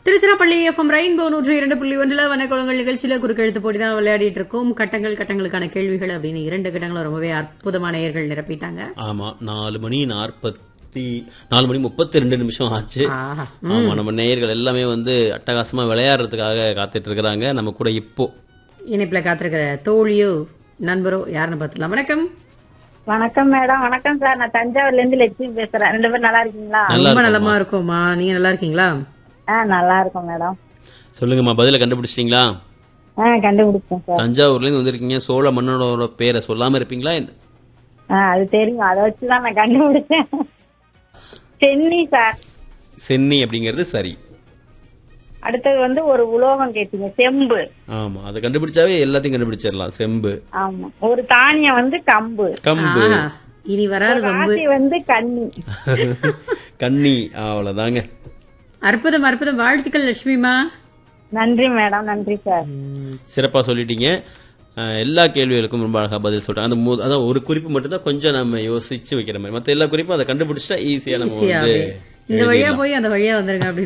Tiruchirappalli FM rainbow நூற்றி இரண்டு புள்ளி ஒன்றில் வனக்குளங்கள் நிகழ்ச்சியில குறுக்கெழுத்து போட்டி தான் விளையாடிட்டு இருக்கோம் கட்டங்கள் கட்டங்களுக்கான கேள்விகள் அப்படின்னு இரண்டு கட்டங்களும் ரொம்பவே அற்புதமான நேயர்கள் நிரப்பிட்டாங்க ஆமா நாலு மணி நாற்பத்தி நாலு மணி முப்பத்தி ரெண்டு நிமிஷம் ஆச்சு ஆஹா. ஆமா நம்ம நேயர்கள் எல்லாமே வந்து அட்டகாசமா விளையாடுறதுக்காக காத்துட்டு இருக்கிறாங்க நம்ம கூட இப்போ இணைப்புல காத்திருக்கிற தோழியோ நண்பரோ யாருன்னு பார்த்துக்கலாம் வணக்கம் வணக்கம் மேடம் வணக்கம் சார் நான் தஞ்சாவூர்ல இருந்து லட்சுமி பேசுறேன் ரெண்டு பேரும் நல்லா இருக்கீங்களா நல்லா ரொம்ப இருக்கோம்மா. நலமா இருக்கோமா நீங்க நல்லா இருக்கீங்களா ஆ நல்லா இருக்கோம் மேடம் சொல்லுங்கம்மா பதில கண்டுபிடிச்சிட்டீங்களா ஆ கண்டுபிடிச்சேன் சார் தஞ்சாவூர்ல இருந்து வந்திருக்கீங்க சோழ மன்னனோட பேரை சொல்லாம இருப்பீங்களா என்ன? ஆ அது தெரியும் அதை வச்சுதான் நான் கண்டுபிடிச்சேன் சென்னி சார் சென்னி அப்படிங்கிறது சரி அடுத்தது வந்து ஒரு உலோகம் கேட்டீங்க செம்பு ஆமா அதை கண்டுபிடிச்சாவே எல்லாத்தையும் கண்டுபிடிச்சிடலாம் செம்பு ஆமா ஒரு தானியம் வந்து கம்பு கம்பு ஆஹா. இனி வராது வம்பு ராசி வந்து கன்னி கன்னி அவ்வளவுதாங்க அற்புதம் அற்புதம் வாழ்த்துக்கள் லட்சுமிமா நன்றி மேடம் நன்றி சார் சிறப்பா சொல்லிட்டீங்க அஹ், எல்லா கேள்விகளுக்கும் ரொம்ப அழகா பதில் சொல்றாங்க அந்த மு- அதான் ஒரு குறிப்பு மட்டும் தான் கொஞ்சம் நம்ம யோசிச்சு வைக்கிற மாதிரி மத்த எல்லா குறிப்பும் அதை கண்டுபிடிச்சிட்டா ஈஸியா நம்ம வந்து ஈஸியாவே இந்த வழியா போய் அந்த வழியா வந்துருங்க அப்படின்னு